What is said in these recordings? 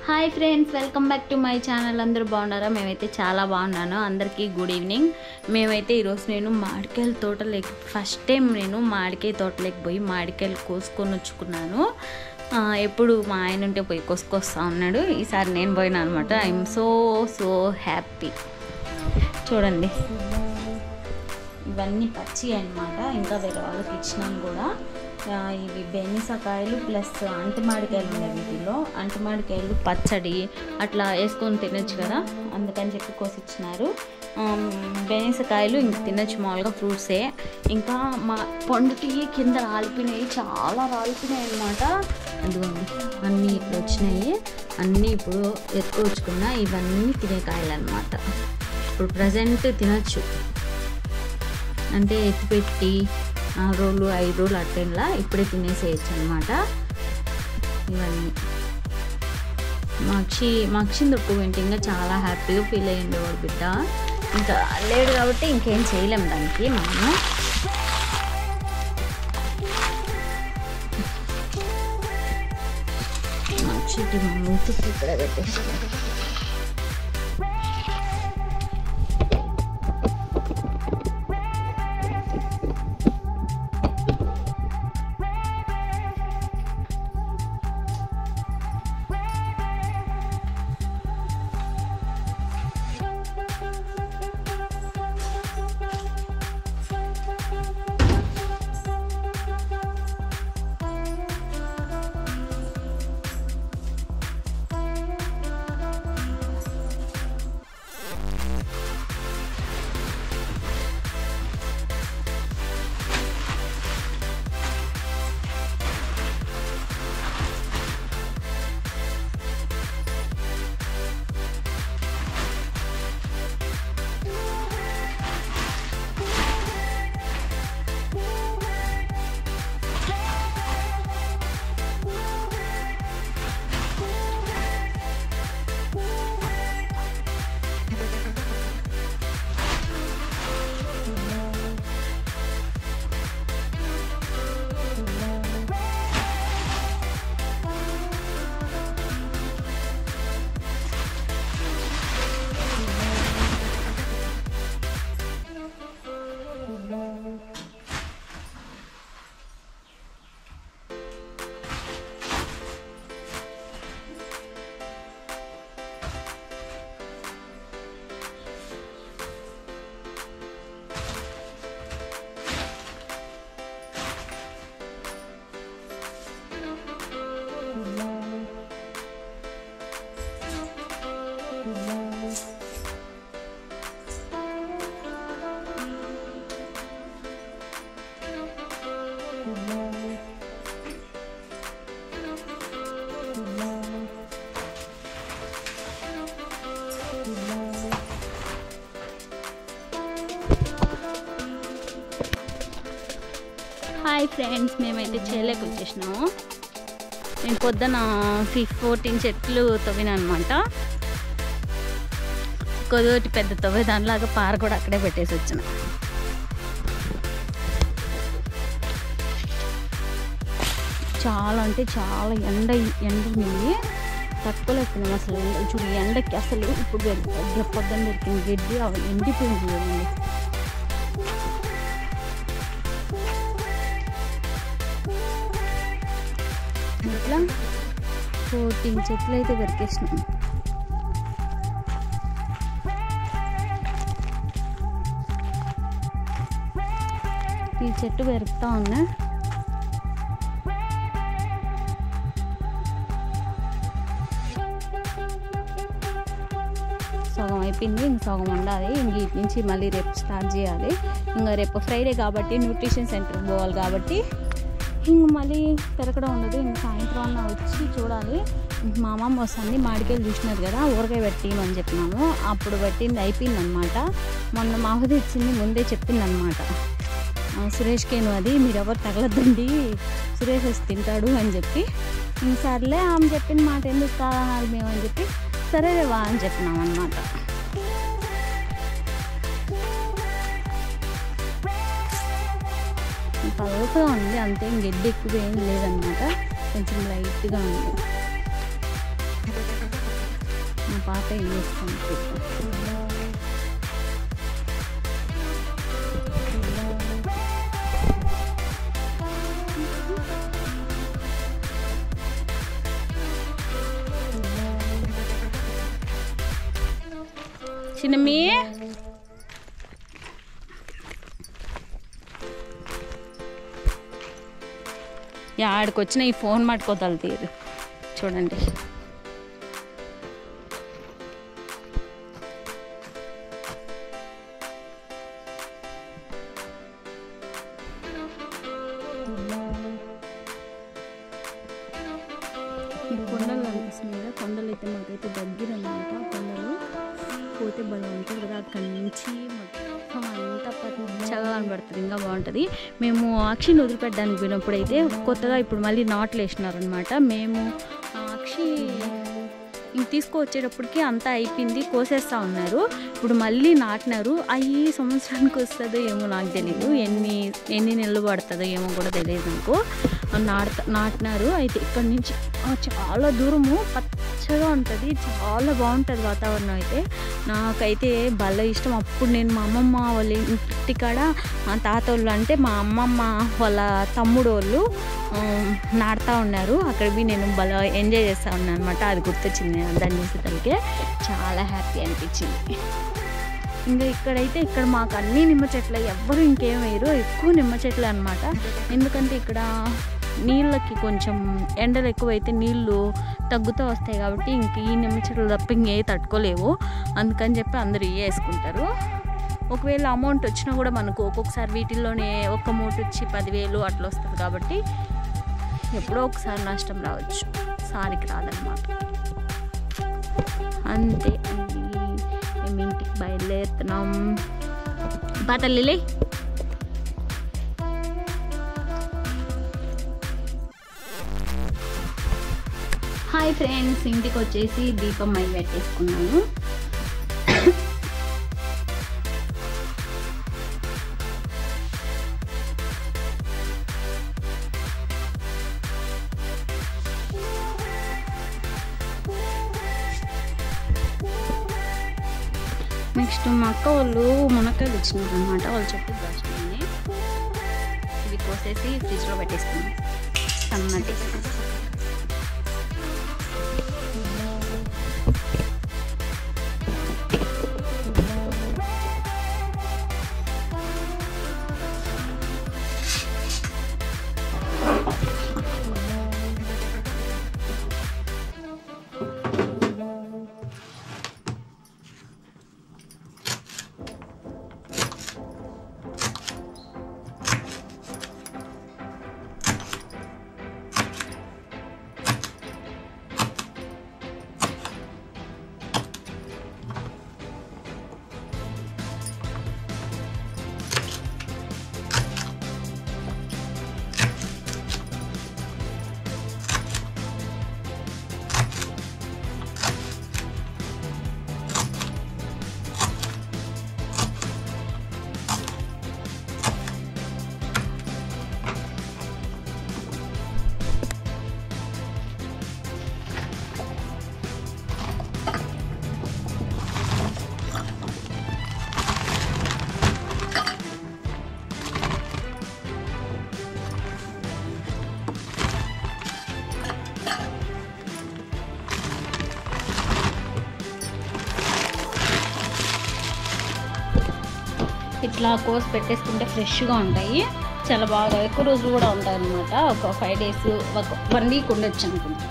Hi friends welcome back to my channel అందరూ బాగున్నారా మేమైతే చాలా బాగున్నాను అందరికీ గుడ్ ఈవినింగ్ మేమైతే ఈరోజు నేను మామిడికాయల తోటలోకి ఫస్ట్ టైం నేను మామిడికాయ తోటలోకి పోయి మామిడికాయలు కోసుకొని వచ్చుకున్నాను ఆ, ఎప్పుడు మా ఆయన ఉంటే పోయి కోసుకొస్తా ఉన్నాడు ఈసారి నేను పోయినా అనమాట ఐఎమ్ సో సో హ్యాపీ చూడండి ఇవన్నీ పచ్చి అన్నమాట ఇంకా వేరే వాళ్ళకి ఇచ్చినాను కూడా ఆ, ఇవి బెనిసకాయలు ప్లస్ అంటిమాడికాయలు ఉన్నాయి వీటిలో అంటిమాడికాయలు పచ్చడి అట్లా వేసుకొని తినొచ్చు కదా అందుకని చెప్పి కోసిచ్చినారు ఆమ్, బెనిసకాయలు ఇంక తినొచ్చు మామూలుగా ఫ్రూట్సే ఇంకా మా పండుకి కింద రాలిపోయినాయి చాలా రాలిపోయినాయి అనమాట అందుకోండి అన్నీ ఇప్పుడు వచ్చినాయి అన్నీ ఇప్పుడు ఎత్తుకొచ్చుకున్నా ఇవన్నీ తినే కాయలు అనమాట ఇప్పుడు ప్రజెంట్ తినొచ్చు అంటే ఎత్తిపెట్టి ఆరు రోజులు ఐదు రోజులు అట్టేలా ఇప్పుడే తినేసేయచ్చు అనమాట ఇవన్నీ మాక్షి మాక్షిని దొక్కు ఇంకా చాలా హ్యాపీగా ఫీల్ అయ్యింది వాడు బిడ్డ ఇంకా లేడు కాబట్టి ఇంకేం చేయలేం దానికి మనము మాక్షికి మా మూతికి ఇక్కడ పెట్టేస్తాను హాయ్ ఫ్రెండ్స్ మేమైతే చేయలేక వచ్చేసినాము నేను పొద్దున ఫిఫ్ ఫోర్టీన్ చెట్లు తవ్వినా అనమాట కొద్దిటి పెద్ద తవ్వే దానిలాగా పార కూడా అక్కడే పెట్టేసి వచ్చిన చాలా అంటే చాలా ఎండ ఎండ ఉంది తట్టుకోలేకపోయినాం అసలు ఎండ చూడు ఈ ఎండకి అసలు ఇప్పుడు పెరిగి పొద్దున్న దొరికింది గడ్డి అవి ఎండిపోయింది చూడండి ఇట్లా ఫోర్టీన్ చెట్లు అయితే పెరికేసినాం ఈ చెట్టు పెరుగుతా ఉన్నా సగం అయిపోయింది ఇంక సగం ఉండాలి ఇంక ఇటు నుంచి మళ్ళీ రేపు స్టార్ట్ చేయాలి ఇంకా రేపు ఫ్రైడే కాబట్టి న్యూట్రిషన్ సెంటర్కి పోవాలి కాబట్టి ఇంక మళ్ళీ పెరగడం ఉండదు ఇంక సాయంత్రం అన్న వచ్చి చూడాలి ఇంక మా అమ్మమ్మ వస్తుంది మామిడికాయలు చూసినారు కదా ఊరగాయ పెట్టిమని చెప్పినాము అప్పుడు పెట్టింది అయిపోయింది అనమాట మొన్న మాహుది ఇచ్చింది ముందే చెప్పింది అనమాట సురేష్కి నువ్వు అది మీరు ఎవరు తగలద్దండి సురేష్ వచ్చి తింటాడు అని చెప్పి ఇంక సర్లే ఆమె చెప్పిన మాట ఎందుకు కాదనాలి మేము అని చెప్పి సరే వా అని చెప్పినాం అనమాట పలుపుగా ఉంది అంతే గడ్డి ఎక్కువ ఏం లేదనమాట కొంచెం లైట్గా ఉంది పాత ఇల్లు వస్తుంది చూద్దాం. చిన్నమ్మి ఆడికి వచ్చిన ఈ ఫోన్ మట్టుకోదాలు తీరు చూడండి ఈ కొండలు కనిపిస్తుంది కదా కొండలు అయితే మాకైతే దగ్గర అనమాట కొండలు పోతే భలే ఉంటుంది కదా అక్కడి నుంచి మొత్తం అంతా పచ్చగా కనబడుతుంది ఇంకా బాగుంటుంది మేము అక్షిని వదిలిపెట్టడానికి పోయినప్పుడు అయితే కొత్తగా ఇప్పుడు మళ్ళీ నాట్లు వేసినారనమాట మేము ఆ అక్షి ఇంక తీసుకువచ్చేటప్పటికి అంతా అయిపోయింది కోసేస్తూ ఉన్నారు ఇప్పుడు మళ్ళీ నాటినారు అవి సంవత్సరానికి వస్తుందో ఏమో నాకు తెలియదు ఎన్ని ఎన్ని నెలలు పడుతుందో ఏమో కూడా తెలియదు నాకు నాటుతా నాటినారు అయితే ఇక్కడ నుంచి ఆ, చాలా దూరము పచ్చగా ఉంటుంది చాలా బాగుంటుంది వాతావరణం అయితే నాకైతే భలే ఇష్టం అప్పుడు నేను మా అమ్మమ్మ వాళ్ళ ఇంటికాడ మా తాత వాళ్ళు అంటే మా అమ్మమ్మ వాళ్ళ తమ్ముడు వాళ్ళు ఆ, నాటుతా ఉన్నారు అక్కడికి నేను భలే ఎంజాయ్ చేస్తూ ఉన్నాను అనమాట అది గుర్తొచ్చింది దాన్ని చూసేసరికి చాలా హ్యాపీ అనిపించింది ఇంకా ఇక్కడైతే ఇక్కడ మాకు అన్ని నిమ్మ చెట్లు ఎవ్వరు ఇంకేం వేయరు ఎక్కువ నిమ్మ చెట్లు అనమాట ఎందుకంటే ఇక్కడ నీళ్ళకి కొంచెం ఎండలు ఎక్కువైతే నీళ్ళు తగ్గుతూ వస్తాయి కాబట్టి ఇంక ఈ నిమ్మ చెట్లు తప్ప ఇంకే తట్టుకోలేవు అందుకని చెప్పి అందరూ ఇవే వేసుకుంటారు ఒకవేళ అమౌంట్ వచ్చినా కూడా మనకు ఒక్కొక్కసారి వీటిల్లోనే ఒక్క మూట వచ్చి పదివేలు అట్లా వస్తుంది కాబట్టి ఎప్పుడో ఒకసారి నష్టం రావచ్చు సారికి రాదనమాట అంతే అండి మేము ఇంటికి బయలుదేరుతున్నాం పాతల్లి హాయ్ ఫ్రెండ్స్ ఇంటికి వచ్చేసి దీపం అయి పెట్టేసుకున్నాను నెక్స్ట్ మా అక్క వాళ్ళు మునక్కాయలు ఇచ్చినారు అనమాట వాళ్ళు చెట్టు దాచుకుని ఇవి కోసేసి ఫ్రిడ్జ్లో పెట్టేసుకున్నాం సన్నటి ఇట్లా కోసి పెట్టేసుకుంటే ఫ్రెష్గా ఉంటాయి చాలా బాగా ఎక్కువ రోజులు కూడా ఉంటాయి అనమాట ఒక ఫైవ్ డేస్ ఒక వన్ వీక్ ఉండొచ్చు అనుకుంటా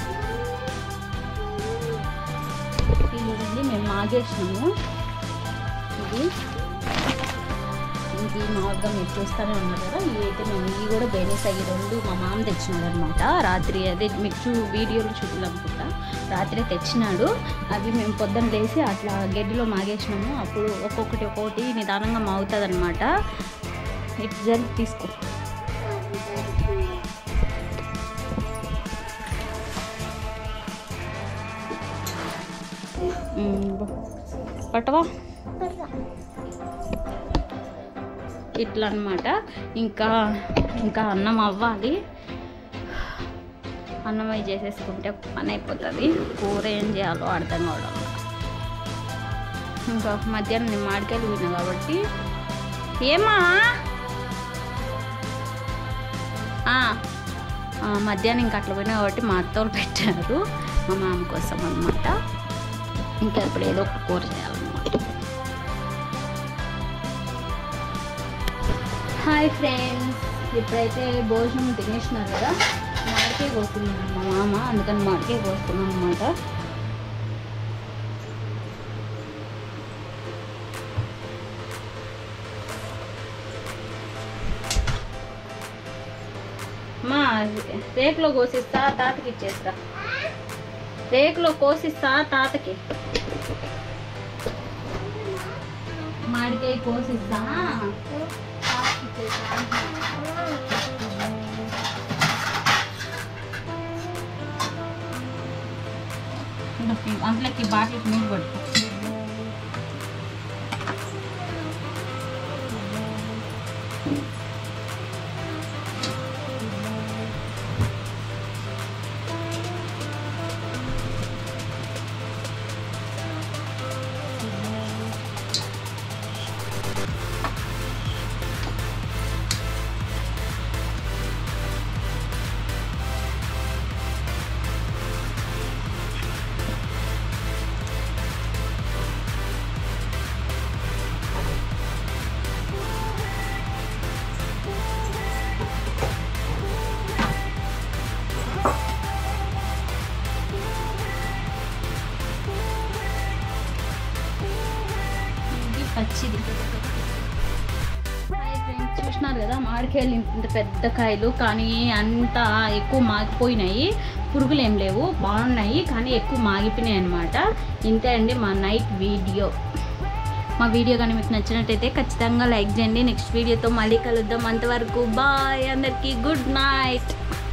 ఇది చూడండి మేము మాగేసినాము ఇది ఇది మామూలుగా మీరు చూస్తూనే ఉన్నారు కదా ఇవి అయితే మేము ఇవి కూడా బెనీస్ అయ్యి రెండు మా మామ తెచ్చినాడు అనమాట రాత్రి అదే మీకు చూ వీడియోలో చూడాలనుకుంటా రాత్రి తెచ్చినాడు అవి మేము పొద్దున్న లేసి అట్లా గడ్డిలో మాగేసినాము అప్పుడు ఒక్కొక్కటి ఒక్కొక్కటి నిదానంగా మాగుతుంది అనమాట ఇటు జరిగి తీసుకో ఉమ్, పట్టవా ఇట్లా అనమాట ఇంకా ఇంకా అన్నం అవ్వాలి అన్నం అవి చేసేసుకుంటే పని అయిపోతుంది కూర ఏం చేయాలో అర్థం కావడం లేదు. ఇంకా మధ్యాహ్నం నేను మామిడికాయలు తిన్నా కాబట్టి ఏమా ఆ, ఆ, మధ్యాహ్నం ఇంకా అట్లా పోయినా కాబట్టి మా అత్తోళ్ళు పెట్టారు మా మామ కోసం అనమాట ఇంకా ఇప్పుడు ఏదో ఒక కూర చేయాలన్నమాట హాయ్ ఫ్రెండ్స్ ఇప్పుడైతే భోజనం తినేసినారు కదా మామిడికాయ కోసుకున్నాను మా మామ అందుకని మామిడికాయ కోసుకున్నాను అనమాట మా రేకులో కోసిస్తా తాతకి ఇచ్చేస్తా రేకులో కోసిస్తా తాతకి మామిడికాయ కోసిస్తా తాతకి ఇచ్చేస్తా అందులోకి బాటిల్కి నీళ్ళు పడుకో ఇది పచ్చిది హాయ్ ఫ్రెండ్స్ చూసినారు కదా మామిడికాయలు ఇంత పెద్ద కాయలు కానీ అంత ఎక్కువ మాగిపోయినాయి పురుగులు ఏం లేవు బాగున్నాయి కానీ ఎక్కువ మాగిపోయినాయి అనమాట ఇంతే అండి మా నైట్ వీడియో మా వీడియో కానీ మీకు నచ్చినట్టయితే ఖచ్చితంగా లైక్ చేయండి నెక్స్ట్ వీడియోతో మళ్ళీ కలుద్దాం అంతవరకు బాయ్ అందరికీ గుడ్ నైట్